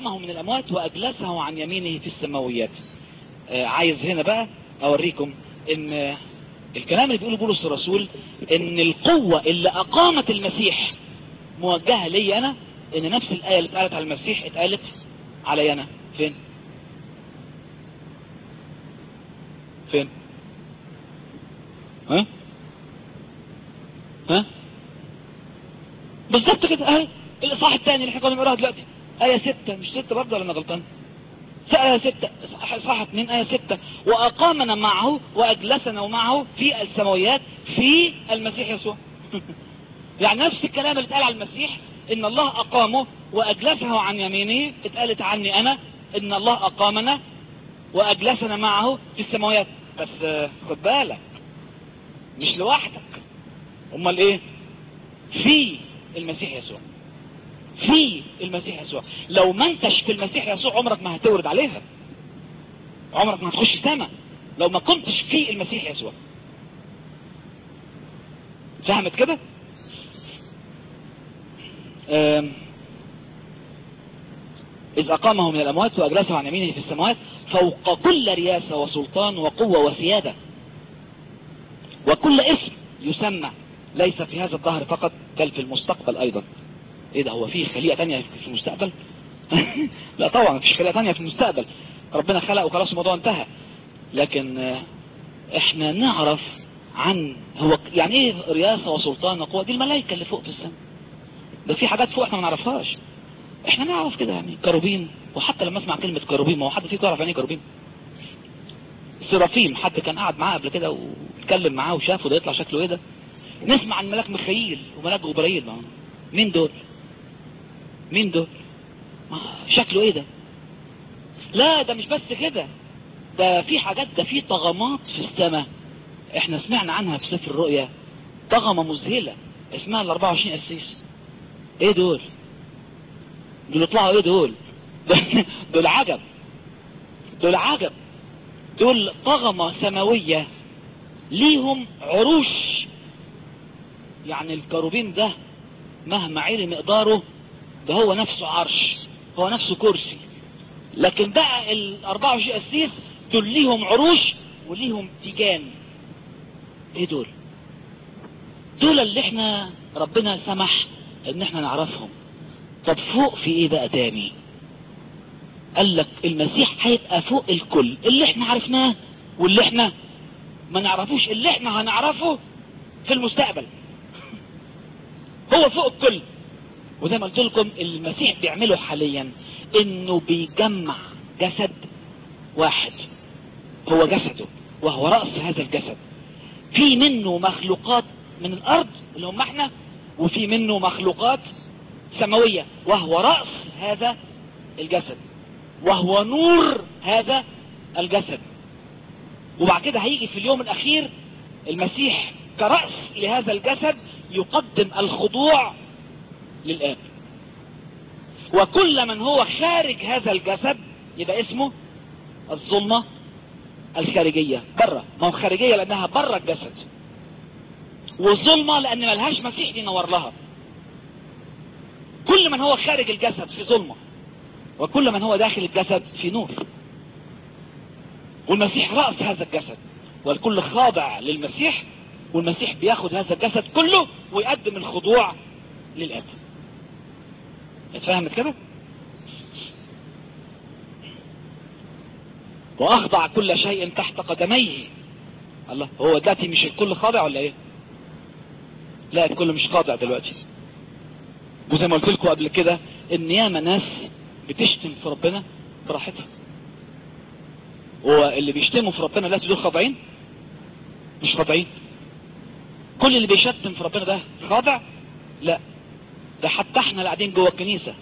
اقامه من الاموات واجلسه عن يمينه في السماويات آه عايز هنا بقى اوريكم ان آه الكلام اللي بيقوله بولس الرسول ان القوة اللي اقامت المسيح موجهة لي انا ان نفس الاية اللي اتقالت على المسيح اتقالت علي انا فين فين ها ها بالظبط كده اهي الاصحاح الثاني اللي احنا كنا بنقراها دلوقتي ايه ستة مش ستة برضه ولا انا غلطان آية ستة صح اتنين آية ستة وأقامنا معه وأجلسنا معه في السماويات في المسيح يسوع يعني نفس الكلام اللي اتقال على المسيح إن الله أقامه وأجلسه عن يمينه اتقالت عني أنا إن الله أقامنا وأجلسنا معه في السماويات بس خد بالك مش لوحدك امال ايه في المسيح يسوع في المسيح يسوع لو ما انتش في المسيح يسوع عمرك ما هتورد عليها عمرك ما هتخش سما لو ما كنتش في المسيح يسوع فهمت كده إذ أقامه من الأموات وأجلسه عن يمينه في السماوات فوق كل رياسة وسلطان وقوة وسيادة وكل اسم يسمى ليس في هذا الظهر فقط بل في المستقبل أيضا ايه ده هو في خليقة تانية في المستقبل لا طبعا مفيش خليقة تانية في المستقبل ربنا خلق وخلاص الموضوع انتهى لكن احنا نعرف عن هو يعني ايه رياسة وسلطان وقوة دي الملائكة اللي فوق في السماء ده في حاجات فوق احنا ما نعرفهاش احنا نعرف كده يعني كروبين وحتى لما اسمع كلمة كروبين ما هو حد فيكم يعرف يعني ايه كروبين سرافيم حد كان قاعد معاه قبل كده واتكلم معاه وشافه ده يطلع شكله ايه ده نسمع عن ملاك ميخائيل وملاك جبرائيل مين دول مين دول شكله ايه ده لا ده مش بس كده ده في حاجات ده في طغمات في السماء احنا سمعنا عنها في سفر الرؤيا طغمة مذهلة اسمها ال 24 قسيس ايه دول دول يطلعوا ايه دول دول عجب دول عجب دول طغمة سماوية ليهم عروش يعني الكروبين ده مهما عري مقداره ده هو نفسه عرش هو نفسه كرسي لكن بقى ال 24 قسيس دول ليهم عروش وليهم تيجان ايه دول دول اللي احنا ربنا سمح ان احنا نعرفهم طب فوق في ايه بقى تاني قال لك المسيح هيبقى فوق الكل اللي احنا عرفناه واللي احنا ما نعرفوش اللي احنا هنعرفه في المستقبل هو فوق الكل وزي ما قلت لكم المسيح بيعمله حاليا انه بيجمع جسد واحد هو جسده وهو رأس هذا الجسد في منه مخلوقات من الارض اللي هم احنا وفي منه مخلوقات سماوية وهو رأس هذا الجسد وهو نور هذا الجسد وبعد كده هيجي في اليوم الاخير المسيح كرأس لهذا الجسد يقدم الخضوع للآب وكل من هو خارج هذا الجسد يبقى اسمه الظلمة الخارجية برة ما هو خارجية لأنها برة الجسد والظلمة لأن ملهاش مسيح ينور لها كل من هو خارج الجسد في ظلمة وكل من هو داخل الجسد في نور والمسيح رأس هذا الجسد والكل خاضع للمسيح والمسيح بياخد هذا الجسد كله ويقدم الخضوع للآب اتفهمت كده واخضع كل شيء تحت قدميه الله هو دلوقتي مش الكل خاضع ولا ايه لا الكل مش خاضع دلوقتي وزي ما قلت لكم قبل كده ان ياما ناس بتشتم في ربنا براحتها هو اللي بيشتموا في ربنا لا دول خاضعين مش خاضعين كل اللي بيشتم في ربنا ده خاضع لا ده حتى احنا اللي قاعدين جوه الكنيسة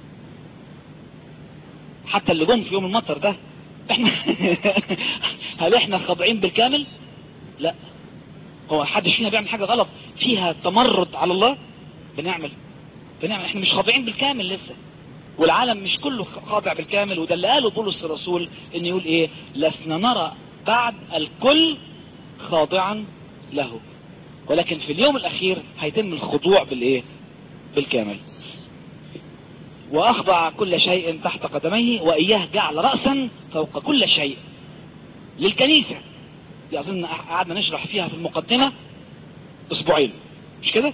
حتى اللي جم في يوم المطر ده احنا هل احنا خاضعين بالكامل لا هو حدش فينا بيعمل حاجة غلط فيها تمرد على الله بنعمل بنعمل احنا مش خاضعين بالكامل لسه والعالم مش كله خاضع بالكامل وده اللي قاله بولس الرسول ان يقول ايه لسنا نرى بعد الكل خاضعا له ولكن في اليوم الاخير هيتم الخضوع بالايه بالكامل واخضع كل شيء تحت قدميه واياه جعل رأسا فوق كل شيء للكنيسة دي اظن قعدنا نشرح فيها في المقدمة اسبوعين مش كده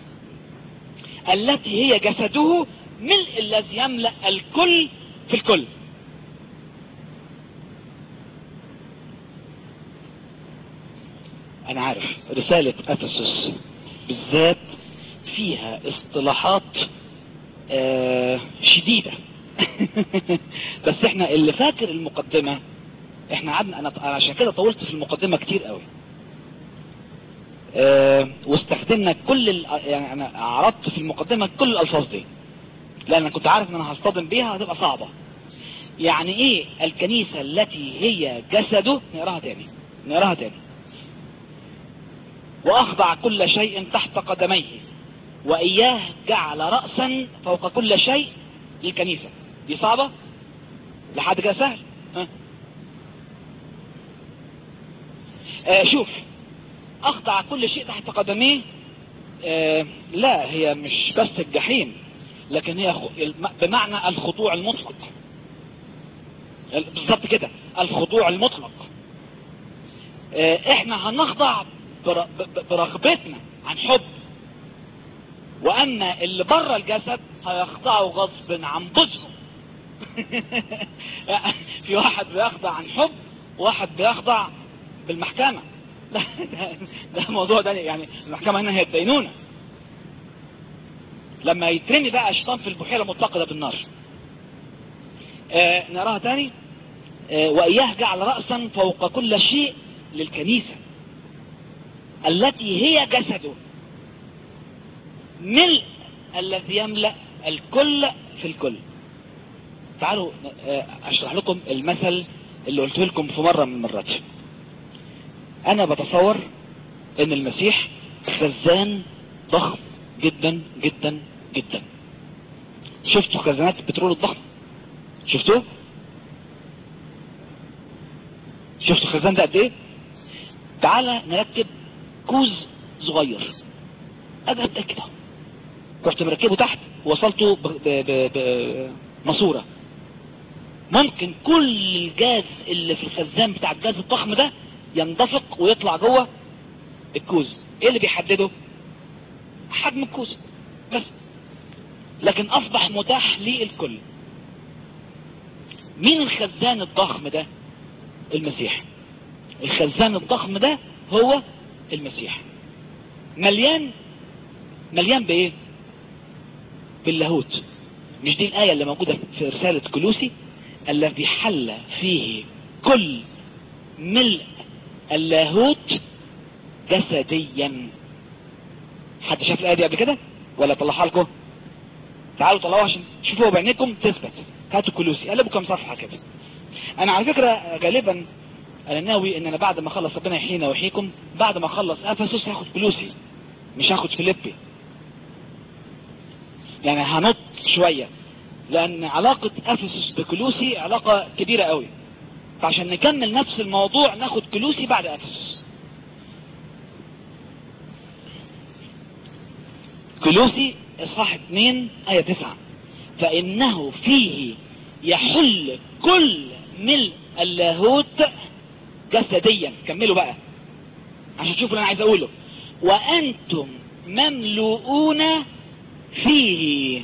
التي هي جسده ملء الذي يملأ الكل في الكل انا عارف رسالة افسس بالذات فيها اصطلاحات آه شديدة بس احنا اللي فاكر المقدمة احنا قعدنا انا عشان كده طولت في المقدمة كتير قوي اه واستخدمنا كل ال... يعني انا عرضت في المقدمة كل الالفاظ دي لان انا كنت عارف ان انا هصطدم بيها هتبقى صعبة يعني ايه الكنيسة التي هي جسده نقراها تاني نقراها تاني واخضع كل شيء تحت قدميه واياه جعل رأسا فوق كل شيء للكنيسة دي صعبة لحد كده سهل ها آه شوف اخضع كل شيء تحت قدميه آه لا هي مش بس الجحيم لكن هي بمعنى الخضوع المطلق بالظبط كده الخضوع المطلق آه احنا هنخضع برغبتنا عن حب واما اللي بره الجسد هيخضعوا غصب عن بوزهم في واحد بيخضع عن حب وواحد بيخضع بالمحكمة ده, ده موضوع ده يعني المحكمة هنا هي الدينونة لما يترمي بقى الشيطان في البحيرة المتقدة بالنار آه نراها تاني آه وإياه جعل رأسا فوق كل شيء للكنيسة التي هي جسده ملء الذي يملأ الكل في الكل تعالوا آه اشرح لكم المثل اللي قلت لكم في مرة من المرات انا بتصور ان المسيح خزان ضخم جدا جدا جدا شفتوا خزانات البترول الضخم شفتوه شفتوا الخزان ده قد ايه تعالى نركب كوز صغير ابقى كده رحت مركبه تحت ووصلته بماسوره ممكن كل الجاز اللي في الخزان بتاع الجاز الضخم ده يندفق ويطلع جوه الكوز ايه اللي بيحدده حجم الكوز بس لكن اصبح متاح للكل مين الخزان الضخم ده المسيح الخزان الضخم ده هو المسيح مليان مليان بايه باللاهوت مش دي الآية اللي موجودة في رسالة كلوسي الذي حل فيه كل ملء اللاهوت جسديا حد شاف الآية دي قبل كده ولا طلعها لكم تعالوا طلعوها عشان تشوفوها بعينيكم تثبت هاتوا كلوسي قلبوا كم صفحة كده انا على فكرة غالبا انا ناوي ان انا بعد ما اخلص ربنا يحيينا ويحييكم بعد ما اخلص افسس هاخد كلوسي مش هاخد فيليبي يعني هنط شوية لان علاقة افسس بكلوسي علاقة كبيرة قوي فعشان نكمل نفس الموضوع ناخد كلوسي بعد افسس كلوسي اصحاح 2 ايه 9 فانه فيه يحل كل ملء اللاهوت جسديا كملوا بقى عشان تشوفوا اللي انا عايز اقوله وانتم مملوءون فيه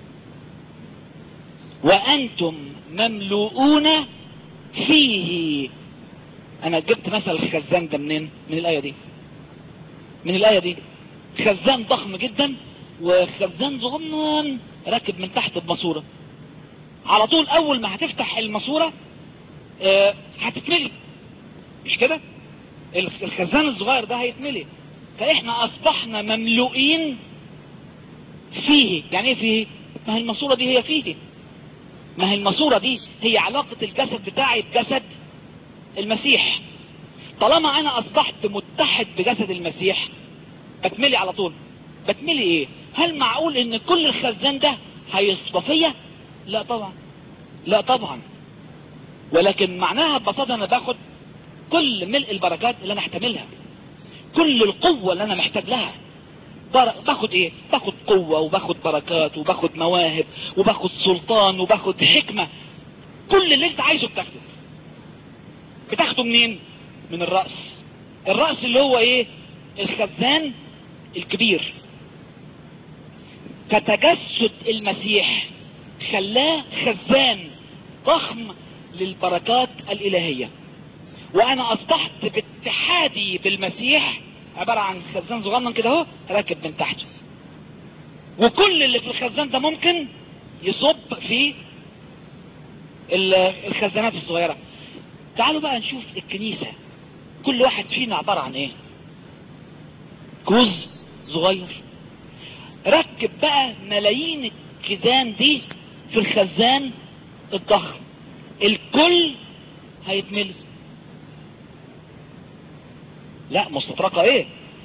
وانتم مملوءون فيه انا جبت مثل الخزان ده منين من الايه دي من الايه دي خزان ضخم جدا وخزان صغنن راكب من تحت بماسوره على طول اول ما هتفتح الماسوره اه هتتملي مش كده الخزان الصغير ده هيتملي فاحنا اصبحنا مملوئين فيه يعني ايه فيه ما هي الماسوره دي هي فيه ما هي الماسوره دي هي علاقة الجسد بتاعي بجسد المسيح طالما انا اصبحت متحد بجسد المسيح بتملي على طول بتملي ايه هل معقول ان كل الخزان ده هيصفى فيا لا طبعا لا طبعا ولكن معناها ببساطه انا باخد كل ملء البركات اللي انا احتملها كل القوة اللي انا محتاج لها بر... باخد ايه باخد قوة وباخد بركات وباخد مواهب وباخد سلطان وباخد حكمة كل اللي انت عايزه بتاخده بتاخده منين من الرأس الرأس اللي هو ايه الخزان الكبير فتجسد المسيح خلاه خزان ضخم للبركات الالهية وانا اصبحت باتحادي بالمسيح عبارة عن خزان صغنن كده اهو راكب من تحته وكل اللي في الخزان ده ممكن يصب في الخزانات الصغيرة تعالوا بقى نشوف الكنيسة كل واحد فينا عبارة عن ايه كوز صغير ركب بقى ملايين الكيزان دي في الخزان الضخم الكل هيتملي لا مستطرقة ايه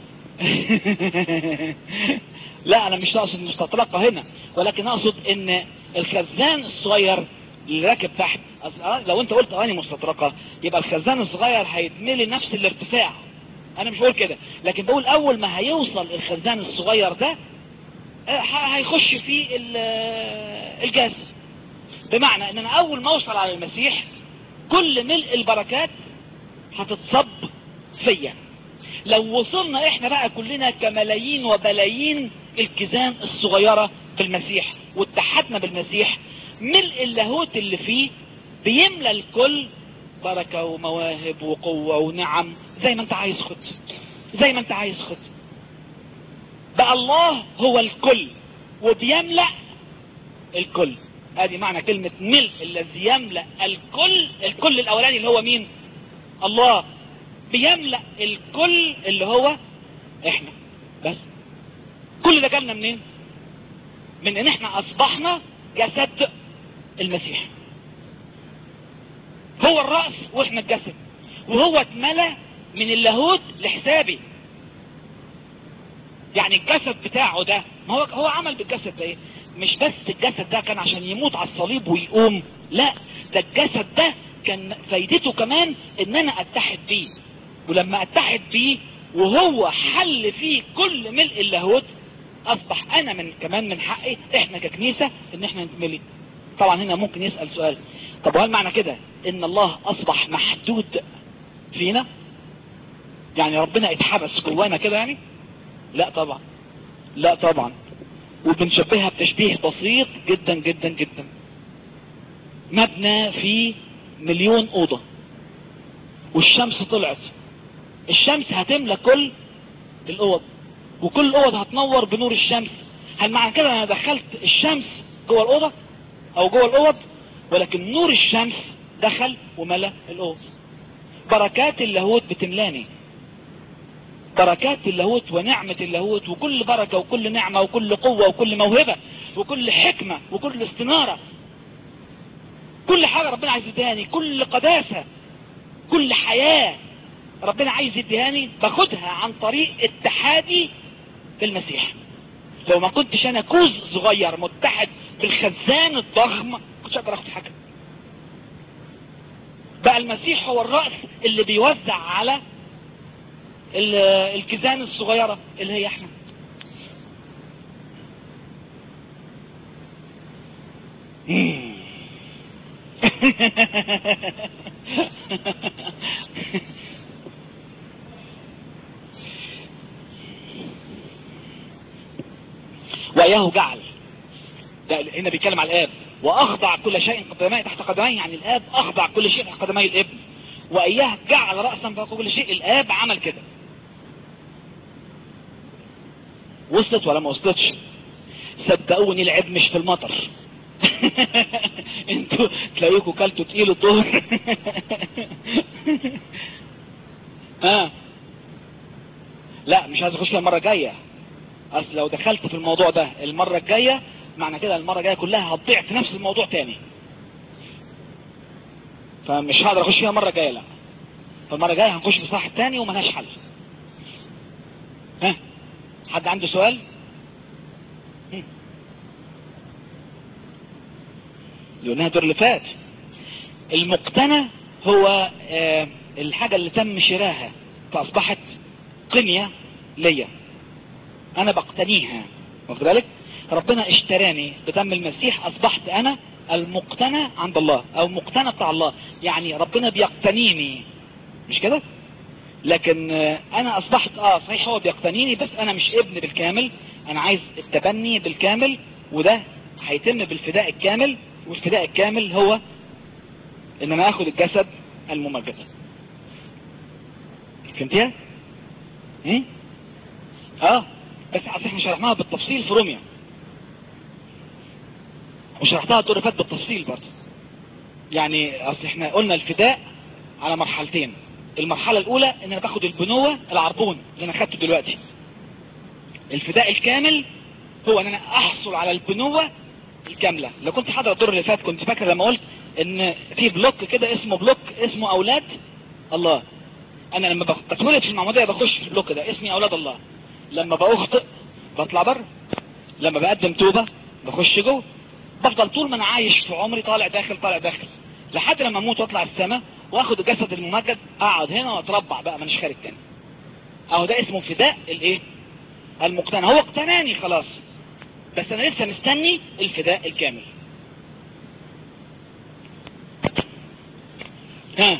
لا انا مش اقصد مستطرقة هنا ولكن اقصد ان الخزان الصغير اللي راكب تحت لو انت قلت اني مستطرقة يبقى الخزان الصغير هيتملي نفس الارتفاع انا مش بقول كده لكن بقول اول ما هيوصل الخزان الصغير ده هيخش في الجاز بمعنى ان انا اول ما اوصل على المسيح كل ملء البركات هتتصب فيا لو وصلنا احنا بقى كلنا كملايين وبلايين الكيزان الصغيرة بالمسيح واتحدنا بالمسيح ملء اللاهوت اللي فيه بيملى الكل بركة ومواهب وقوة ونعم زي ما انت عايز خد زي ما انت عايز خد بقى الله هو الكل وبيملأ الكل ادي معنى كلمة ملء الذي يملأ الكل الكل الاولاني اللي هو مين الله بيملأ الكل اللي هو احنا بس كل ده جالنا منين من ان احنا اصبحنا جسد المسيح هو الرأس واحنا الجسد وهو اتملى من اللاهوت لحسابي يعني الجسد بتاعه ده ما هو هو عمل بالجسد ده ايه مش بس الجسد ده كان عشان يموت على الصليب ويقوم لا ده الجسد ده كان فايدته كمان ان انا اتحد بيه ولما اتحد بيه وهو حل فيه كل ملء اللاهوت اصبح انا من كمان من حقي احنا ككنيسة ان احنا نتملي طبعا هنا ممكن يسأل سؤال طب وهل معنى كده ان الله اصبح محدود فينا يعني ربنا اتحبس جوانا كده يعني لا طبعا لا طبعا وبنشبهها بتشبيه بسيط جدا جدا جدا مبنى فيه مليون اوضة والشمس طلعت الشمس هتملى كل الاوض وكل الاوض هتنور بنور الشمس هل معنى كده انا دخلت الشمس جوه الاوضة او جوه الاوض ولكن نور الشمس دخل وملى الاوض بركات اللاهوت بتملاني بركات اللاهوت ونعمة اللاهوت وكل بركة وكل نعمة وكل قوة وكل موهبة وكل حكمة وكل استنارة كل حاجة ربنا عايز يديهاني كل قداسة كل حياة ربنا عايز يديهاني باخدها عن طريق اتحادي بالمسيح لو ما كنتش انا كوز صغير متحد بالخزان الضخم كنتش اقدر اخد حاجة بقى المسيح هو الرأس اللي بيوزع على الكيزان الصغيرة اللي هي احنا وإياه جعل ده هنا بيتكلم على الآب وأخضع كل شيء قدمي تحت قدمي يعني الآب أخضع كل شيء تحت قدمي الابن وإياه جعل رأسا فوق كل شيء الآب عمل كده وصلت ولا ما وصلتش صدقوني العيب مش في المطر انتوا تلاقيكوا كلتوا تقيل الظهر اه لا مش عايز اخش فيها المره الجايه اصل لو دخلت في الموضوع ده المره الجايه معنى كده المره الجايه كلها هتضيع في نفس الموضوع تاني فمش هقدر اخش فيها المره الجايه لا فالمره الجايه هنخش في صح تاني وملهاش حل ها حد عنده سؤال لأنها الدور اللي فات المقتنى هو آه الحاجة اللي تم شراها فأصبحت قنية ليا انا بقتنيها واخد بالك ربنا اشتراني بدم المسيح اصبحت انا المقتنى عند الله او مقتنى بتاع الله يعني ربنا بيقتنيني مش كده لكن آه، انا اصبحت اه صحيح هو بيقتنيني بس انا مش ابن بالكامل انا عايز التبني بالكامل وده هيتم بالفداء الكامل والفداء الكامل هو ان انا اخد الجسد الممجد فهمتيها؟ ايه؟ اه بس اصل احنا شرحناها بالتفصيل في روميا وشرحتها الدور اللي فات بالتفصيل برضه يعني اصل احنا قلنا الفداء على مرحلتين المرحلة الاولى ان انا باخد البنوة العربون اللي انا خدته دلوقتي الفداء الكامل هو ان انا احصل على البنوة الكاملة لو كنت حاضر الدور اللي فات كنت فاكر لما قلت ان في بلوك كده اسمه بلوك اسمه اولاد الله انا لما بخ- بتولد في المعمودية بخش في البلوك ده اسمي اولاد الله لما بأخطئ بطلع بره لما بقدم توبة بخش جوه بفضل طول ما انا عايش في عمري طالع داخل طالع داخل لحد لما اموت واطلع السماء واخد الجسد الممجد اقعد هنا واتربع بقى مانيش خارج تاني اهو ده اسمه فداء الايه المقتنع هو اقتناني خلاص بس انا لسه مستني الفداء الكامل ها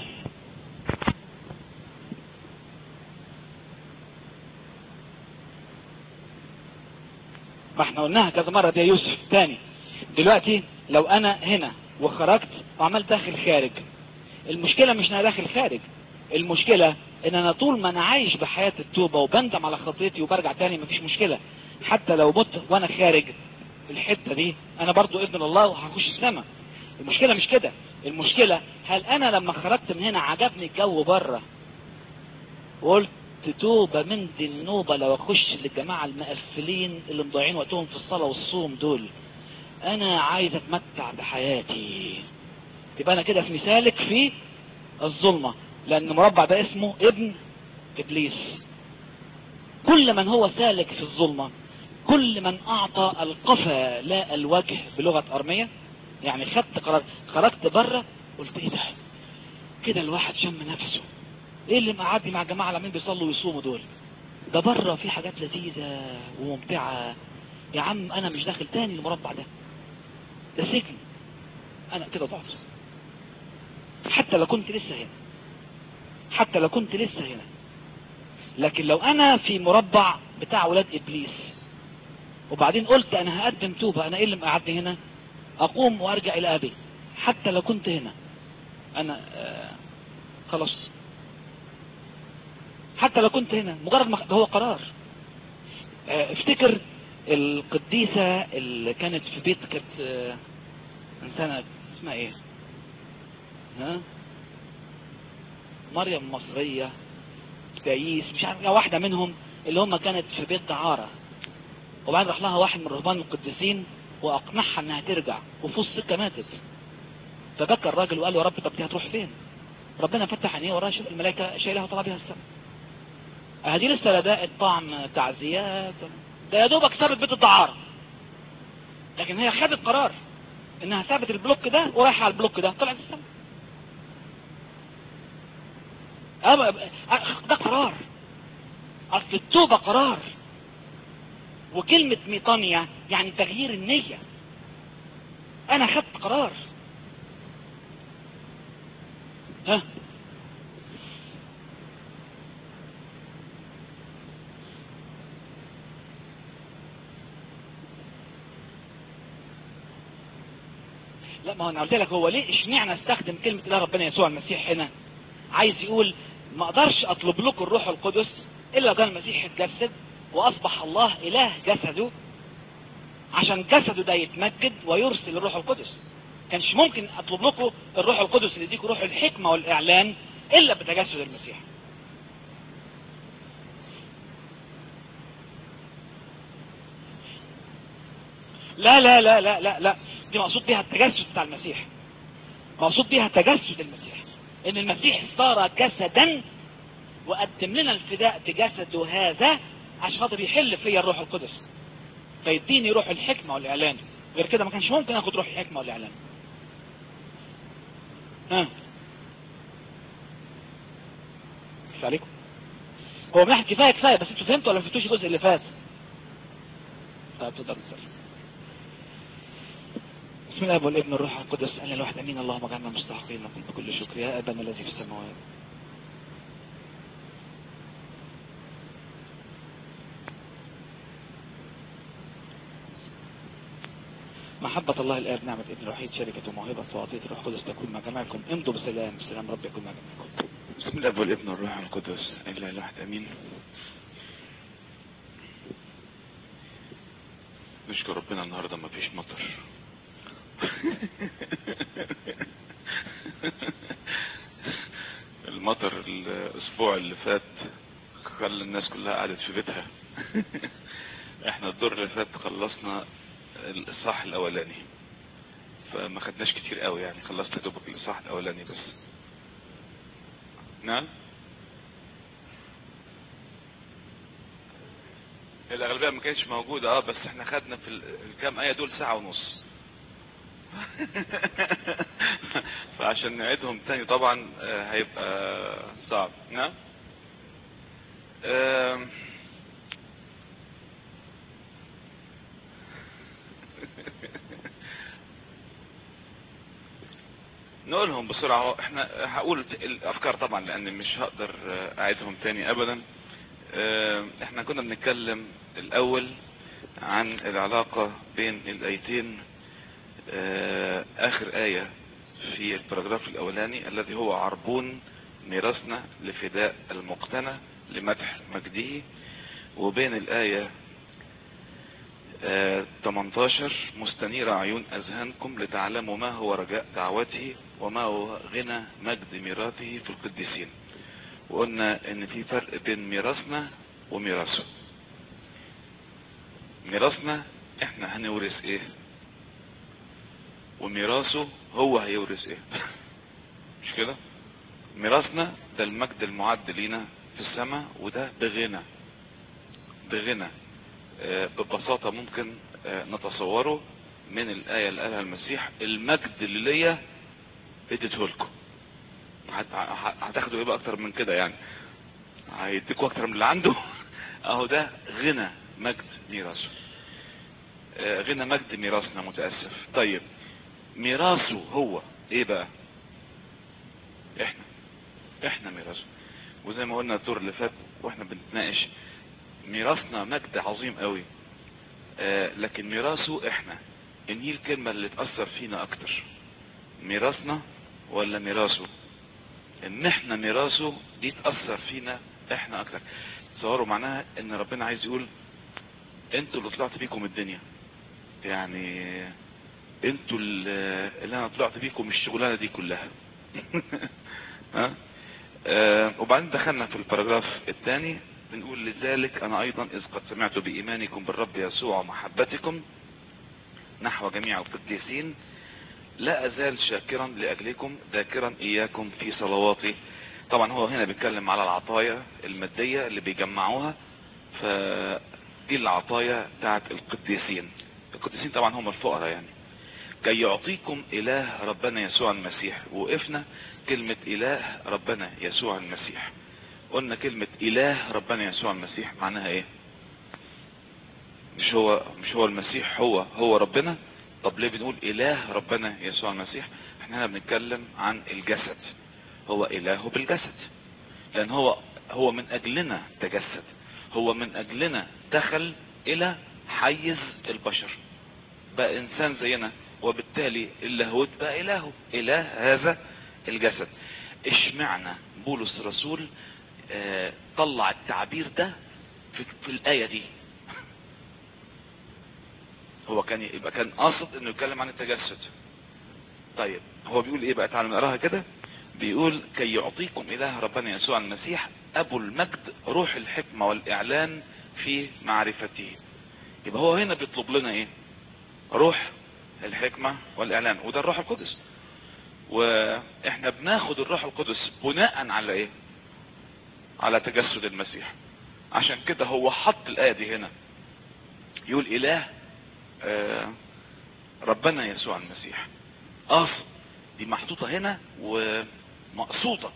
ما احنا قلناها كذا مرة دي يا يوسف تاني دلوقتي لو انا هنا وخرجت وعملت داخل خارج المشكلة مش ان انا داخل خارج المشكلة ان انا طول ما انا عايش بحياة التوبة وبندم على خطيتي وبرجع تاني مفيش مشكلة حتى لو مت وانا خارج الحتة دي انا برضو ابن الله وهخش السماء المشكلة مش كده المشكلة هل انا لما خرجت من هنا عجبني الجو بره وقلت توبة من دي النوبة لو اخش للجماعة المقفلين اللي مضيعين وقتهم في الصلاة والصوم دول انا عايز اتمتع بحياتي يبقى انا كده اسمي سالك في الظلمة لان المربع ده اسمه ابن ابليس كل من هو سالك في الظلمة كل من اعطى القفا لا الوجه بلغة ارمية يعني خدت قرار خرجت بره قلت ايه ده كده الواحد شم نفسه ايه اللي مقعدني مع جماعة العمين بيصلوا ويصوموا دول ده بره في حاجات لذيذة وممتعة يا عم انا مش داخل تاني المربع ده ده سجن انا كده ضعت حتى لو كنت لسه هنا حتى لو كنت لسه هنا لكن لو انا في مربع بتاع ولاد ابليس وبعدين قلت انا هقدم توبة انا ايه اللي مقعدني هنا اقوم وارجع الى ابي حتى لو كنت هنا انا آه خلاص حتى لو كنت هنا مجرد ما هو قرار آه افتكر القديسة اللي كانت في بيت كانت آه من سنة اسمها ايه ها مريم المصرية تاييس مش عارف واحدة منهم اللي هم كانت في بيت دعارة وبعدين راح لها واحد من رهبان القديسين واقنعها انها ترجع وفي وسط السكة ماتت فبكى الراجل وقال له يا رب طب دي هتروح فين ربنا فتح عينيه وراها شوف الملائكة شايلها وطلع بيها السماء هذه لسه لا داء الطعم تعزيات ده يا دوبك سابت بيت الدعارة لكن هي خدت قرار انها سابت البلوك ده ورايحة على البلوك ده طلعت السماء ده قرار اصل التوبة قرار وكلمة ميطانيا يعني تغيير النية انا خدت قرار ها لا ما هو انا قلت لك هو ليه اشمعنى استخدم كلمة اله ربنا يسوع المسيح هنا عايز يقول ما اقدرش اطلب لكم الروح القدس الا كان المسيح اتجسد واصبح الله اله جسده عشان جسده ده يتمجد ويرسل الروح القدس كانش ممكن اطلب لكم الروح القدس اللي يديكم روح الحكمة والاعلان الا بتجسد المسيح لا لا لا لا لا لا دي مقصود بيها التجسد بتاع المسيح مقصود بيها تجسد المسيح ان المسيح صار جسدا وقدم لنا الفداء بجسده هذا عشان خاطر يحل فيا الروح القدس فيديني روح الحكمة والاعلان غير كده ما كانش ممكن اخد روح الحكمة والاعلان ها كيف عليكم هو من ناحية كفاية كفاية بس انتوا فهمتوا ولا ما فهمتوش الجزء اللي فات طيب تقدر تصلي بسم الله والابن الروح القدس انا الواحد امين اللهم اجعلنا مستحقين لكم بكل شكر يا ابانا الذي في السماوات محبة الله الآب نعمة ابن الوحيد شركة وموهبة وعطية الروح القدس تكون مع جميعكم امضوا بسلام بسلام رب يكون مع جميعكم بسم الله والابن والروح القدس الا الواحد امين نشكر ربنا النهارده ما فيش مطر المطر الاسبوع اللي فات خلى الناس كلها قعدت في بيتها احنا الدور اللي فات خلصنا الاصحاح الاولاني فما خدناش كتير قوي يعني خلصنا دوبك الاصحاح الاولاني بس نعم الاغلبيه ما كانتش موجوده اه بس احنا خدنا في ال- الكام ايه دول ساعه ونص فعشان نعيدهم تاني طبعا آه، هيبقى صعب نعم آم. نقولهم بسرعة احنا هقول الافكار طبعا لان مش هقدر آه، اعيدهم تاني ابدا آه، احنا كنا بنتكلم الاول عن العلاقة بين الايتين آه، اخر اية في البراجراف الاولاني الذي هو عربون ميراثنا لفداء المقتنى لمدح مجده وبين الاية آه، 18 مستنير عيون اذهانكم لتعلموا ما هو رجاء دعوته وما هو غنى مجد ميراثه في القديسين وقلنا ان في فرق بين ميراثنا وميراثه ميراثنا احنا هنورث ايه وميراثه هو هيورث ايه مش كده ميراثنا ده المجد المعد لينا في السماء وده بغنى بغنى آه، ببساطة ممكن آه، نتصوره من الآية اللي قالها المسيح المجد اللي ليا اديته لكم هت- ه- هتاخدوا ايه بقى اكتر من كده يعني هيديكوا اكتر من اللي عنده اهو ده غنى مجد ميراثه آه، غنى مجد ميراثنا متأسف طيب ميراثه هو ايه بقى احنا احنا ميراثه وزي ما قلنا الدور اللي فات واحنا بنتناقش ميراثنا مجد عظيم قوي آه لكن ميراثه احنا انهي الكلمة اللي تأثر فينا اكتر ميراثنا ولا ميراثه ان احنا ميراثه دي تأثر فينا احنا اكتر تصوروا معناها ان ربنا عايز يقول انتوا اللي طلعت بيكم الدنيا يعني انتوا اللي اللي انا طلعت بيكم الشغلانة دي كلها ها آه وبعدين دخلنا في الباراجراف الثاني بنقول لذلك انا ايضا اذ قد سمعت بايمانكم بالرب يسوع ومحبتكم نحو جميع القديسين لا ازال شاكرا لاجلكم ذاكرا اياكم في صلواتي طبعا هو هنا بيتكلم على العطايا المادية اللي بيجمعوها فدي العطايا بتاعت القديسين القديسين طبعا هم الفقراء يعني كي يعطيكم اله ربنا يسوع المسيح وقفنا كلمة اله ربنا يسوع المسيح قلنا كلمة اله ربنا يسوع المسيح معناها ايه مش هو مش هو المسيح هو هو ربنا طب ليه بنقول اله ربنا يسوع المسيح احنا هنا بنتكلم عن الجسد هو اله بالجسد لان هو هو من اجلنا تجسد هو من اجلنا دخل الى حيز البشر بقى انسان زينا وبالتالي اللاهوت بقى الهه اله هذا الجسد اشمعنى بولس الرسول آه طلع التعبير ده في, في الايه دي هو كان يبقى كان قاصد انه يتكلم عن التجسد طيب هو بيقول ايه بقى تعالوا نقراها كده بيقول كي يعطيكم اله ربنا يسوع المسيح ابو المجد روح الحكمة والاعلان في معرفته يبقى هو هنا بيطلب لنا ايه روح الحكمة والاعلان وده الروح القدس واحنا بناخد الروح القدس بناء على ايه على تجسد المسيح عشان كده هو حط الايه دي هنا يقول اله آه ربنا يسوع المسيح اصل دي محطوطة هنا ومقصودة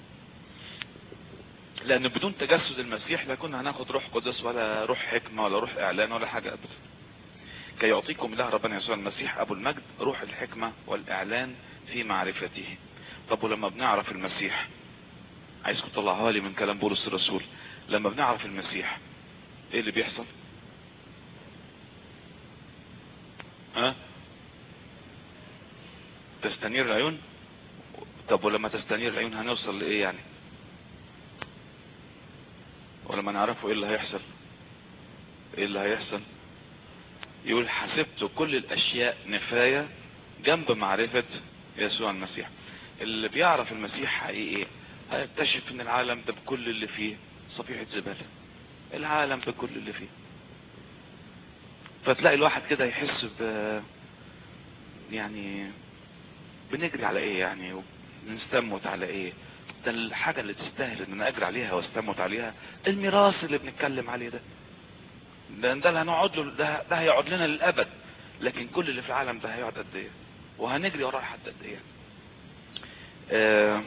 لان بدون تجسد المسيح لا كنا هناخد روح قدس ولا روح حكمة ولا روح اعلان ولا حاجة ابدا كي يعطيكم الله ربنا يسوع المسيح ابو المجد روح الحكمة والاعلان في معرفته طب ولما بنعرف المسيح عايزكم تطلعوها لي من كلام بولس الرسول لما بنعرف المسيح ايه اللي بيحصل ها تستنير العيون طب ولما تستنير العيون هنوصل لايه يعني ولما نعرفه ايه اللي هيحصل ايه اللي هيحصل يقول حسبت كل الاشياء نفاية جنب معرفة يسوع المسيح اللي بيعرف المسيح حقيقي هيكتشف ان العالم ده بكل اللي فيه صفيحة زبالة العالم بكل اللي فيه فتلاقي الواحد كده يحس ب يعني بنجري على ايه يعني بنستموت على ايه ده الحاجة اللي تستاهل ان انا اجري عليها واستموت عليها الميراث اللي بنتكلم عليه ده ده ده اللي هنقعد له ده, ده هيقعد لنا للابد لكن كل اللي في العالم ده هيقعد قد ايه وهنجري وراه لحد قد ايه آه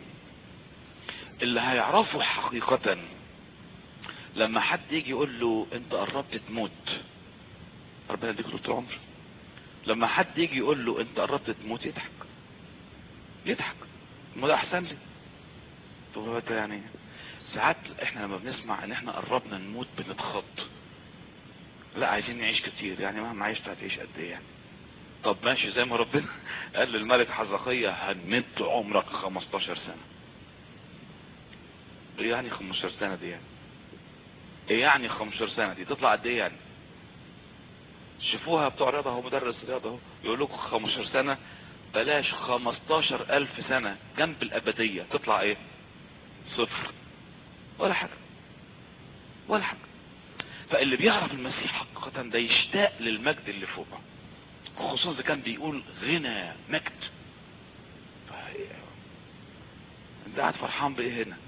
اللي هيعرفه حقيقة لما حد يجي يقول له انت قربت تموت ربنا يديك طول العمر لما حد يجي يقول له انت قربت تموت يضحك يضحك ما ده احسن لي طب هو ده يعني ساعات احنا لما بنسمع ان احنا قربنا نموت بنتخض لا عايزين نعيش كتير يعني مهما عشت هتعيش قد ايه يعني طب ماشي زي ما ربنا قال للملك حزقية هنمد عمرك 15 سنة ايه يعني 15 سنة دي يعني ايه يعني 15 سنة دي تطلع قد ايه يعني شوفوها بتوع رياضة هو مدرس رياضة اهو يقول لكم 15 سنة بلاش 15 الف سنة جنب الابدية تطلع ايه صفر ولا حاجة ولا حاجة فاللي بيعرف المسيح حقيقة ده يشتاق للمجد اللي فوقه خصوصا اذا كان بيقول غنى مجد انت قاعد فرحان بايه هنا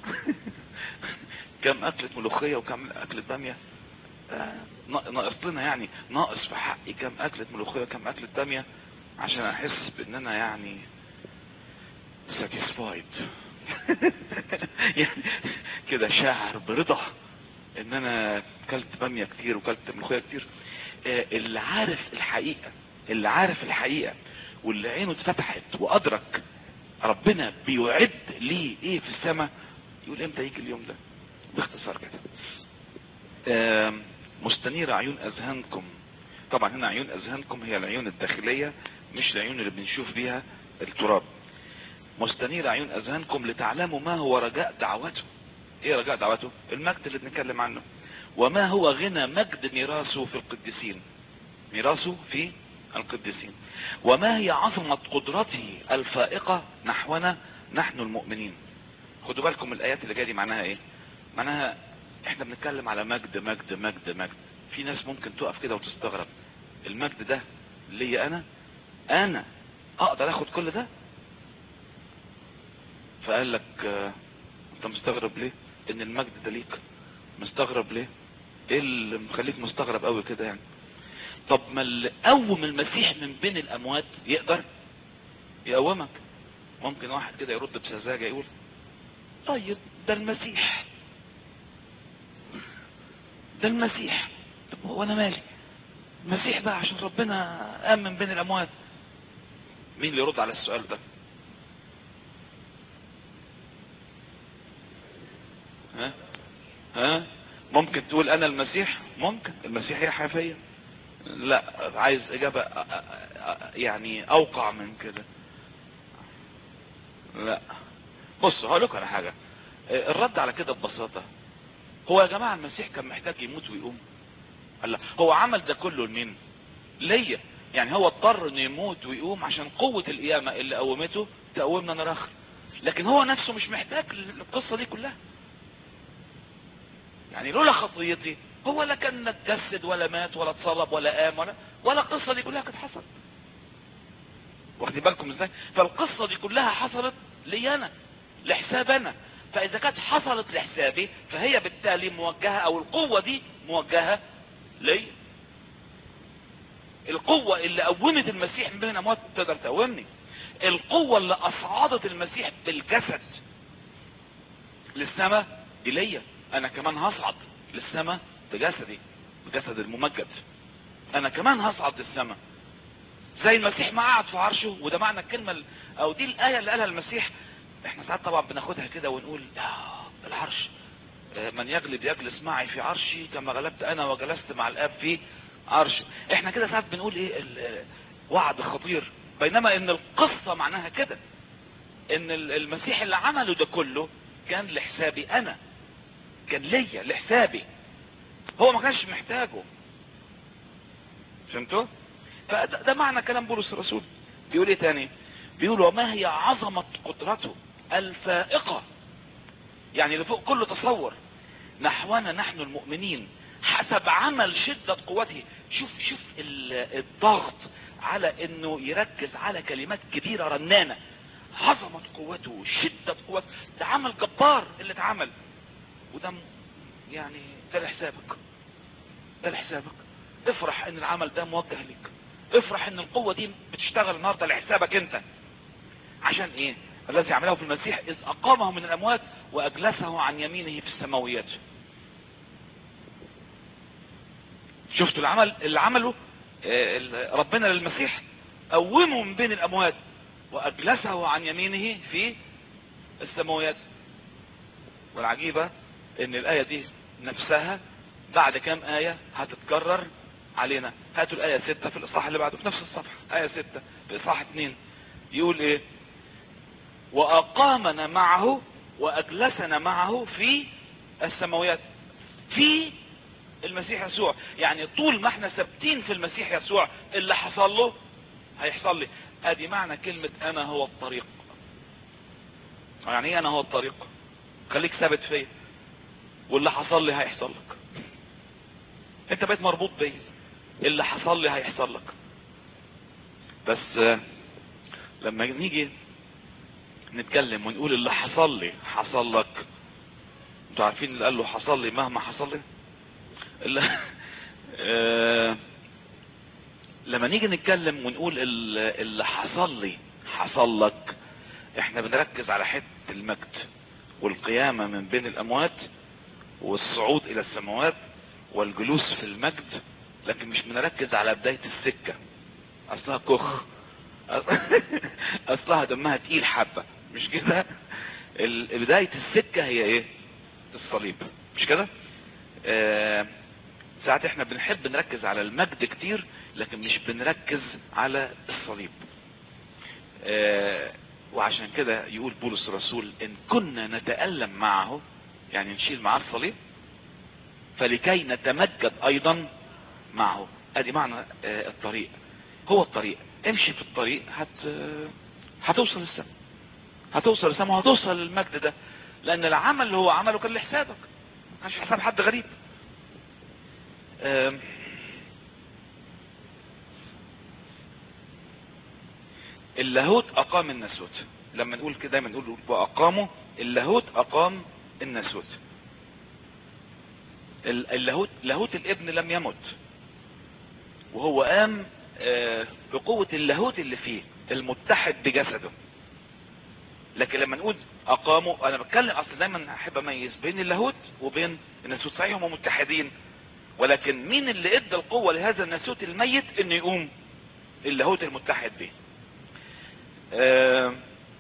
كم اكلة ملوخية وكم اكلة بامية آه ناقص لنا يعني ناقص في حقي كم اكلة ملوخية وكم اكلة بامية عشان احس بان انا يعني ساتيسفايد يعني كده شاعر برضا ان انا كلت بامية كتير وكلت ملوخية كتير آه اللي عارف الحقيقة اللي عارف الحقيقة واللي عينه اتفتحت وادرك ربنا بيعد ليه ايه في السماء يقول امتى يجي اليوم ده باختصار كده آه مستنير عيون اذهانكم طبعا هنا عيون اذهانكم هي العيون الداخلية مش العيون اللي بنشوف بيها التراب مستنير عيون اذهانكم لتعلموا ما هو رجاء دعوته ايه رجاء دعوته المجد اللي بنتكلم عنه وما هو غنى مجد ميراثه في القديسين ميراثه في القديسين وما هي عظمة قدرته الفائقة نحونا نحن المؤمنين خدوا بالكم الايات اللي جايه دي معناها ايه معناها احنا بنتكلم على مجد مجد مجد مجد في ناس ممكن تقف كده وتستغرب المجد ده ليا انا انا اقدر اخد كل ده فقال لك اه انت مستغرب ليه ان المجد ده ليك مستغرب ليه ايه اللي مخليك مستغرب قوي كده يعني طب ما اللي قوم المسيح من بين الاموات يقدر يقومك ممكن واحد كده يرد بسذاجه يقول طيب ده المسيح ده المسيح طب هو انا مالي المسيح بقى عشان ربنا قام من بين الاموات مين اللي يرد على السؤال ده ها ها ممكن تقول انا المسيح ممكن المسيح هي حافية لا عايز اجابة يعني اوقع من كده لا بص هقول لكم على حاجة الرد على كده ببساطة هو يا جماعة المسيح كان محتاج يموت ويقوم قال لا هو عمل ده كله لمين ليا يعني هو اضطر انه يموت ويقوم عشان قوة القيامة اللي قومته تقومنا نرخ لكن هو نفسه مش محتاج القصة دي كلها يعني لولا خطيتي هو لا كان اتجسد ولا مات ولا اتصلب ولا قام ولا ولا القصة دي كلها كانت حصلت واخدين بالكم ازاي فالقصة دي كلها حصلت لي انا لحساب انا فاذا كانت حصلت لحسابي فهي بالتالي موجهة او القوة دي موجهة لي القوة اللي قومت المسيح من بين الاموات تقدر تقومني القوة اللي اصعدت المسيح بالجسد للسماء دي ليا انا كمان هصعد للسماء بجسدي بجسد الممجد انا كمان هصعد للسماء زي المسيح ما قعد في عرشه وده معنى الكلمة ال- او دي الآية اللي قالها المسيح احنا ساعات طبعا بناخدها كده ونقول يا العرش آه، من يغلب يجلس معي في عرشي كما غلبت انا وجلست مع الاب في عرشه احنا كده ساعات بنقول ايه ال- آه، وعد خطير بينما ان القصة معناها كده ان ال- المسيح اللي عمله ده كله كان لحسابي انا كان ليا لحسابي هو ما كانش محتاجه فهمتوا فده ده معنى كلام بولس الرسول بيقول ايه تاني بيقول وما هي عظمة قدرته الفائقة يعني اللي فوق كل تصور نحونا نحن المؤمنين حسب عمل شدة قوته شوف شوف ال- الضغط على انه يركز على كلمات كبيرة رنانة عظمة قوته شدة قوته ده عمل جبار اللي اتعمل وده م- يعني ده لحسابك ده لحسابك افرح ان العمل ده موجه ليك افرح ان القوة دي بتشتغل النهاردة لحسابك انت عشان ايه الذي عمله في المسيح اذ اقامه من الاموات واجلسه عن يمينه في السماويات شفتوا العمل اللي عمله آه، ال- ربنا للمسيح قومه من بين الاموات واجلسه عن يمينه في السماويات والعجيبة ان الاية دي نفسها بعد كام اية هتتكرر علينا هاتوا الاية ستة في الاصحاح اللي بعده في نفس الصفحة اية ستة في اصحاح اتنين يقول ايه واقامنا معه واجلسنا معه في السماويات في المسيح يسوع يعني طول ما احنا ثابتين في المسيح يسوع اللي حصل له هيحصل لي ادي معنى كلمة انا هو الطريق يعني ايه انا هو الطريق خليك ثابت فيا واللي حصل لي هيحصل لك انت بقيت مربوط بيا اللي حصل لي هيحصل لك بس آه، لما نيجي نتكلم ونقول اللي حصل لي حصل لك انتوا عارفين اللي قال له حصل لي مهما حصل لي اللي آه، لما نيجي نتكلم ونقول ال- اللي حصل لي حصل لك احنا بنركز على حته المجد والقيامة من بين الاموات والصعود الى السماوات والجلوس في المجد لكن مش بنركز على بداية السكة اصلها كخ اصلها دمها تقيل حبة مش كده ال- بداية السكة هي ايه الصليب مش كده آه ساعات احنا بنحب نركز على المجد كتير لكن مش بنركز على الصليب آه وعشان كده يقول بولس الرسول ان كنا نتألم معه يعني نشيل معاه الصليب فلكي نتمجد ايضا معه ادي معنى آه الطريق هو الطريق امشي في الطريق هت هتوصل للسماء هتوصل للسماء وهتوصل للمجد ده لان العمل اللي هو عمله كان لحسابك ما كانش حساب حد غريب آم، اللاهوت اقام الناسوت لما نقول كده دايما نقول واقاموا اللاهوت اقام الناسوت ال- اللاهوت لاهوت الابن لم يمت وهو قام آه، بقوة اللاهوت اللي فيه المتحد بجسده لكن لما نقول اقاموا انا بتكلم اصل دايما احب اميز بين اللاهوت وبين الناسوت صحيح هم متحدين ولكن مين اللي ادى القوة لهذا الناسوت الميت انه يقوم اللاهوت المتحد به آه،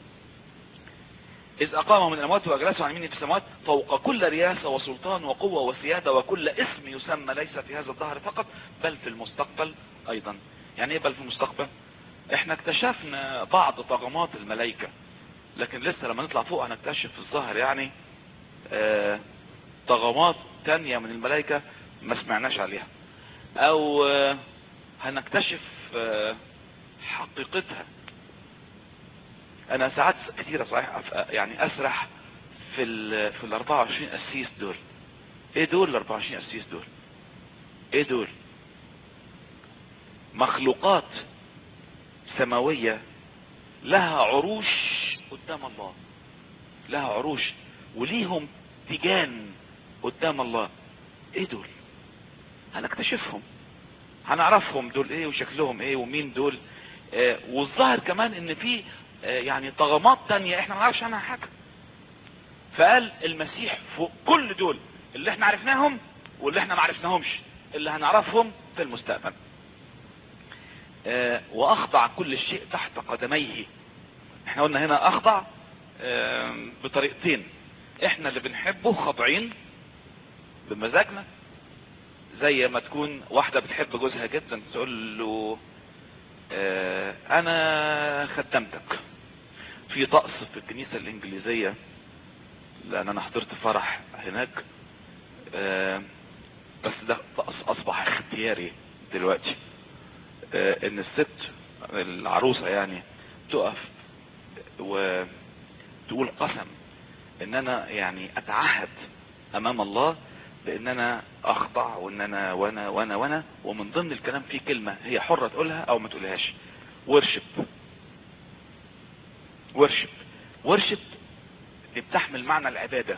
إذ أقامه من الأموات وأجلسه عن يمينه في السماوات فوق كل رياسة وسلطان وقوة وسيادة وكل اسم يسمى ليس في هذا الظهر فقط بل في المستقبل أيضا يعني إيه بل في المستقبل إحنا اكتشفنا بعض طغمات الملائكة لكن لسه لما نطلع فوق هنكتشف الظهر يعني آه، طغمات تانية من الملائكة ما سمعناش عليها أو آه، هنكتشف آه، حقيقتها انا ساعات كتيرة صحيح أف- يعني اسرح في ال في ال 24 قسيس دول ايه دول ال 24 قسيس دول ايه دول مخلوقات سماوية لها عروش قدام الله لها عروش وليهم تيجان قدام الله ايه دول هنكتشفهم هنعرفهم دول ايه وشكلهم ايه ومين دول آه والظاهر كمان ان في آه يعني طغمات تانية احنا ما نعرفش عنها حاجة فقال المسيح فوق كل دول اللي احنا عرفناهم واللي احنا ما عرفناهمش اللي هنعرفهم في المستقبل آه، واخضع كل شيء تحت قدميه احنا قلنا هنا اخضع آه، بطريقتين احنا اللي بنحبه خاضعين بمزاجنا زي ما تكون واحدة بتحب جوزها جدا تقول له آه، انا خدمتك في طقس في الكنيسة الانجليزية لان انا حضرت فرح هناك آه، بس ده طقس اصبح اختياري دلوقتي آه، ان الست العروسة يعني تقف وتقول قسم ان انا يعني اتعهد امام الله بان انا اخضع وان انا وانا وانا وانا ومن ضمن الكلام في كلمة هي حرة تقولها او ما تقولهاش ورشب ورشب ورشب دي بتحمل معنى العبادة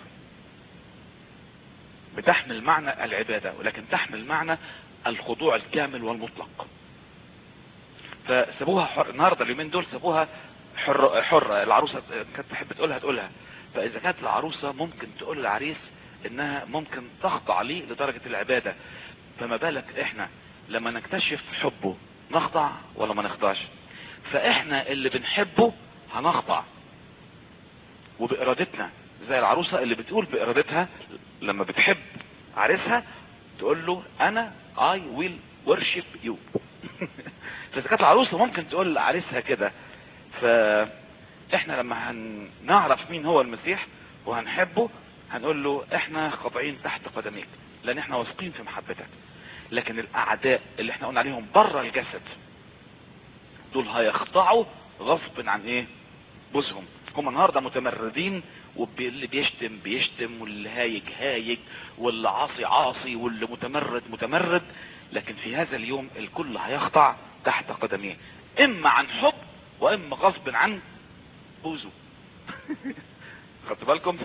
بتحمل معنى العبادة ولكن تحمل معنى الخضوع الكامل والمطلق فسابوها حر النهارده اليومين دول سابوها حر حرة العروسة كانت تحب تقولها تقولها فاذا كانت العروسة ممكن تقول للعريس انها ممكن تخضع ليه لدرجة العبادة فما بالك احنا لما نكتشف حبه نخضع ولا ما نخضعش فاحنا اللي بنحبه هنخضع وبارادتنا زي العروسة اللي بتقول بارادتها لما بتحب عريسها تقول له انا I will worship you فاذا كانت العروسة ممكن تقول لعريسها كده فاحنا لما هنعرف مين هو المسيح وهنحبه هنقول له احنا خاضعين تحت قدميك لان احنا واثقين في محبتك لكن الاعداء اللي احنا قلنا عليهم بره الجسد دول هيخضعوا غصب عن ايه بوزهم هم النهارده متمردين واللي بيشتم بيشتم واللي هايج هايج واللي عاصي عاصي واللي متمرد متمرد لكن في هذا اليوم الكل هيخضع تحت قدميه اما عن حب واما غصب عن بوزه خدتوا بالكم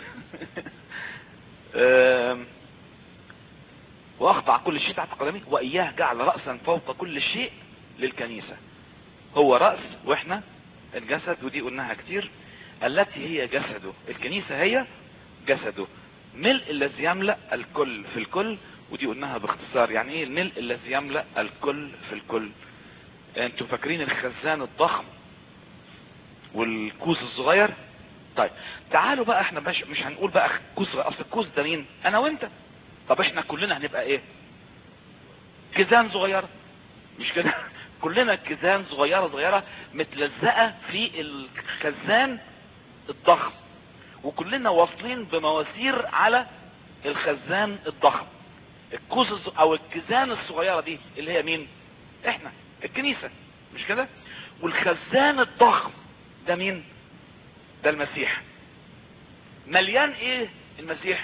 آم، واخضع كل شيء تحت قدميه واياه جعل رأسا فوق كل شيء للكنيسة هو رأس واحنا الجسد ودي قلناها كتير التي هي جسده الكنيسة هي جسده ملء الذي يملأ الكل في الكل ودي قلناها باختصار يعني ايه الملء الذي يملأ الكل في الكل انتوا فاكرين الخزان الضخم والكوز الصغير طيب تعالوا بقى احنا مش, مش هنقول بقى كوز صغير. اصل الكوز ده مين انا وانت طب احنا كلنا هنبقى ايه كيزان صغيرة مش كده كلنا كيزان صغيرة صغيرة متلزقة في الخزان الضخم وكلنا واصلين بمواسير على الخزان الضخم الكوز الص- او الكيزان الصغيرة دي اللي هي مين احنا الكنيسة مش كده والخزان الضخم ده مين ده المسيح مليان ايه المسيح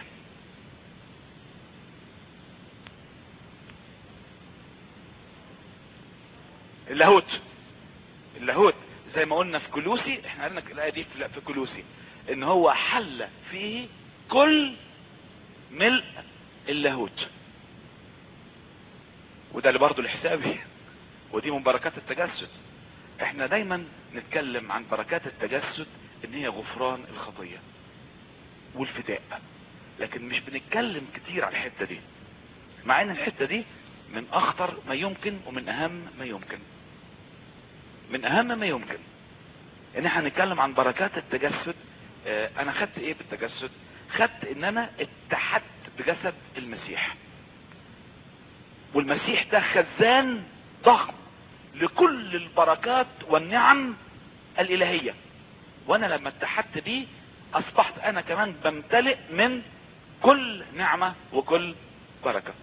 اللاهوت اللاهوت زي ما قلنا في كلوسي احنا قلنا الايه دي في في كلوسي ان هو حل فيه كل ملء اللاهوت وده اللي برضه الحسابي ودي من بركات التجسد احنا دايما نتكلم عن بركات التجسد ان هي غفران الخطية والفداء لكن مش بنتكلم كتير على الحتة دي مع ان الحتة دي من اخطر ما يمكن ومن اهم ما يمكن من اهم ما يمكن ان احنا نتكلم عن بركات التجسد اه انا خدت ايه بالتجسد خدت ان انا اتحدت بجسد المسيح والمسيح ده خزان ضخم لكل البركات والنعم الالهية وانا لما اتحدت بيه اصبحت انا كمان بمتلئ من كل نعمة وكل بركة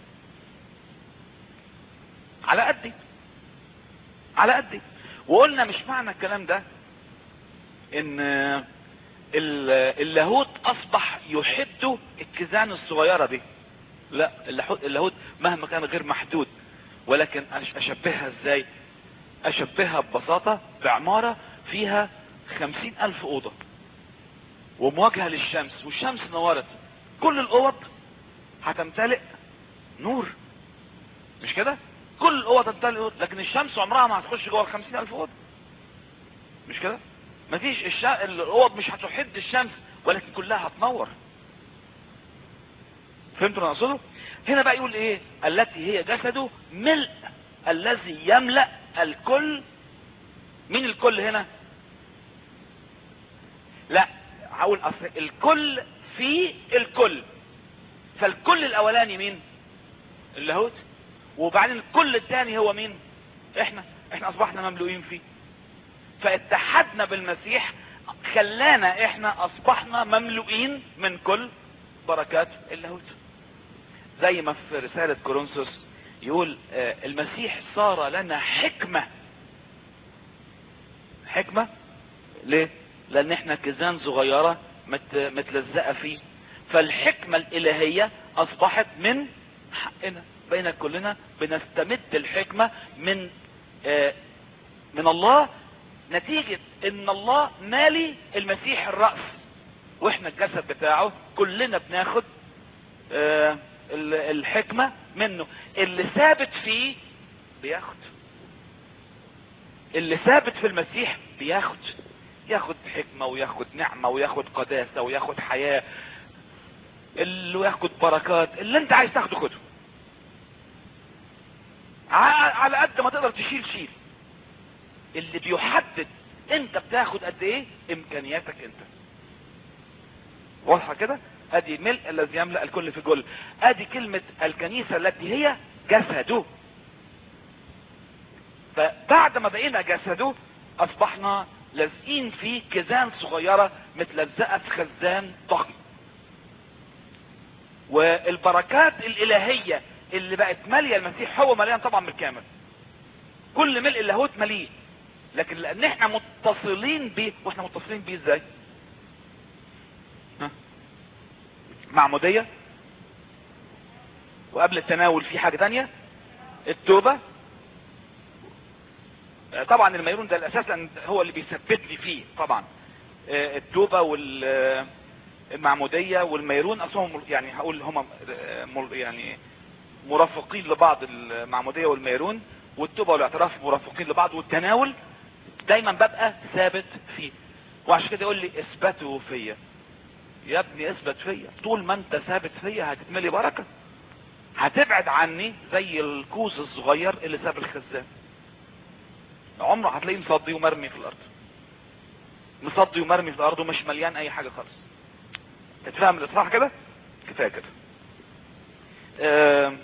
على قدي على قدي وقلنا مش معنى الكلام ده ان ال- اللاهوت اصبح يحد الكيزان الصغيرة دي لا اللاهوت اللاهوت مهما كان غير محدود ولكن أش- اشبهها ازاي اشبهها ببساطة بعمارة فيها خمسين الف اوضة ومواجهة للشمس والشمس نورت كل الاوض هتمتلئ نور مش كده كل الاوض هتمتلئ نور لكن الشمس عمرها ما هتخش جوه الخمسين الف اوضة مش كده مفيش الش... الاوض مش هتحد الشمس ولكن كلها هتنور فهمتوا انا اقصده هنا بقى يقول ايه التي هي جسده ملء الذي يملأ الكل مين الكل هنا لا هقول اصل الكل في الكل فالكل الاولاني مين اللاهوت وبعدين الكل الثاني هو مين احنا احنا اصبحنا مملوئين فيه فاتحدنا بالمسيح خلانا احنا اصبحنا مملوئين من كل بركات اللاهوت زي ما في رسالة كورنثوس يقول آه، المسيح صار لنا حكمة حكمة ليه لان احنا كيزان صغيرة مت متلزقة فيه فالحكمة الالهية اصبحت من حقنا بين كلنا بنستمد الحكمة من آه، من الله نتيجة ان الله مالي المسيح الرأس واحنا الجسد بتاعه كلنا بناخد آه، ال- الحكمة منه اللي ثابت فيه بياخد اللي ثابت في المسيح بياخد ياخد حكمة وياخد نعمة وياخد قداسة وياخد حياة اللي ياخد بركات اللي انت عايز تاخده خده ع- على قد ما تقدر تشيل شيل اللي بيحدد انت بتاخد قد ايه امكانياتك انت واضحة كده ادي ملء الذي يملأ الكل في جل ادي كلمة الكنيسة التي هي جسده فبعد ما بقينا جسده اصبحنا لازقين في كيزان صغيرة متلزقة في خزان ضخم والبركات الالهية اللي بقت مالية المسيح هو مليان طبعا بالكامل كل ملء اللاهوت مليء لكن لان احنا متصلين بيه واحنا متصلين بيه ازاي ها؟ معمودية وقبل التناول في حاجة تانية التوبة آه، طبعا الميرون ده الاساس لان هو اللي بيثبتني فيه طبعا آه، التوبة والمعمودية والميرون اصلهم يعني هقول هم يعني مرافقين لبعض المعمودية والميرون والتوبة والاعتراف مرافقين لبعض والتناول دايما ببقى ثابت فيه وعشان كده يقول لي اثبتوا فيا يا ابني اثبت فيا طول ما انت ثابت فيا هتتملي بركة هتبعد عني زي الكوز الصغير اللي ساب الخزان عمره هتلاقيه مصدي ومرمي في الارض مصدي ومرمي في الارض ومش مليان اي حاجة خالص تتفهم الاصحاح كده كفاية كده آم،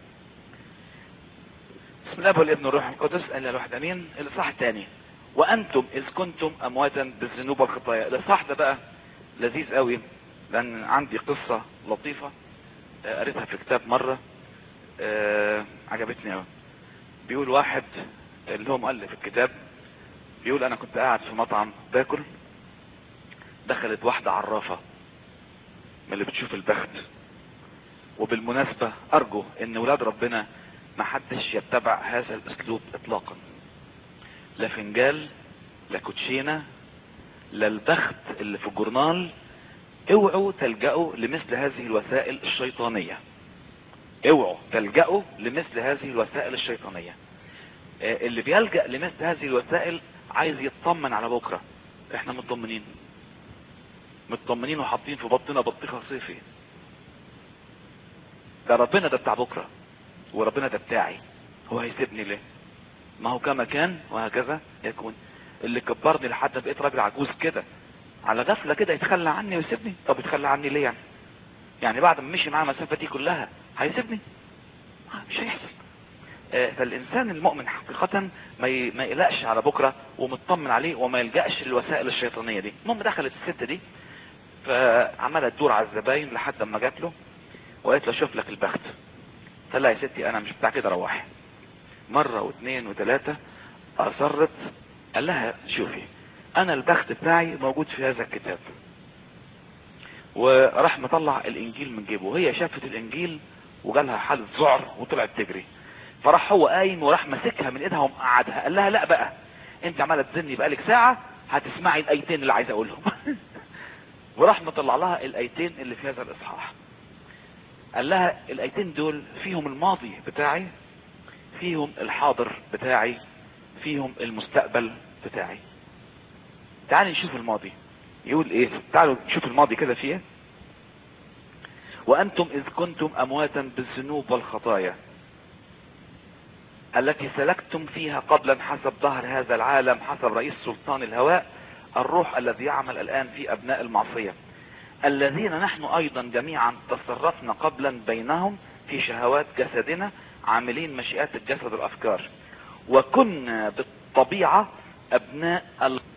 بسم الله والابن والروح القدس الا الواحد امين الاصحاح الثاني وانتم اذ كنتم امواتا بالذنوب والخطايا الاصحاح ده بقى لذيذ قوي لان عندي قصة لطيفة آه، قريتها في كتاب مرة آه، عجبتني قوي بيقول واحد اللي هو مؤلف الكتاب بيقول انا كنت قاعد في مطعم باكل دخلت واحدة عرافة من اللي بتشوف البخت وبالمناسبة ارجو ان ولاد ربنا ما حدش يتبع هذا الاسلوب اطلاقا لا فنجال لا كوتشينة لا البخت اللي في الجورنال اوعوا تلجأوا لمثل هذه الوسائل الشيطانية اوعوا تلجأوا لمثل هذه الوسائل الشيطانية آه، اللي بيلجأ لمثل هذه الوسائل عايز يطمن على بكرة احنا مطمنين مطمنين وحاطين في بطننا بطيخة صيفي ده ربنا ده بتاع بكرة وربنا ده بتاعي هو هيسيبني ليه ما هو كما كان وهكذا يكون اللي كبرني لحد ما بقيت راجل عجوز كده على غفلة كده يتخلى عني ويسيبني طب يتخلى عني ليه يعني يعني بعد ما مشي معاه المسافة دي كلها هيسيبني آه، مش هيحصل آه، فالانسان المؤمن حقيقة ما ي- ما يقلقش على بكرة ومطمن عليه وما يلجأش للوسائل الشيطانية دي المهم دخلت الست دي فعملت تدور على الزباين لحد ما جات له وقالت له شوف لك البخت قال لها يا ستي انا مش بتاع كده روحي مرة واثنين وثلاثة اصرت قال لها شوفي انا البخت بتاعي موجود في هذا الكتاب وراح مطلع الانجيل من جيبه وهي شافت الانجيل وجالها حالة ذعر وطلعت تجري فراح هو قايم وراح ماسكها من ايدها ومقعدها قال لها لا بقى انت عماله تزني بقالك ساعة هتسمعي الايتين اللي عايز اقولهم وراح مطلع لها الايتين اللي في هذا الاصحاح قال لها الايتين دول فيهم الماضي بتاعي فيهم الحاضر بتاعي فيهم المستقبل بتاعي تعالي نشوف الماضي يقول ايه تعالوا نشوف الماضي كده فيه وانتم اذ كنتم امواتا بالذنوب والخطايا التي سلكتم فيها قبلا حسب ظهر هذا العالم حسب رئيس سلطان الهواء الروح الذي يعمل الآن في أبناء المعصية الذين نحن أيضا جميعا تصرفنا قبلا بينهم في شهوات جسدنا عاملين مشيئات الجسد والأفكار وكنا بالطبيعة أبناء ال...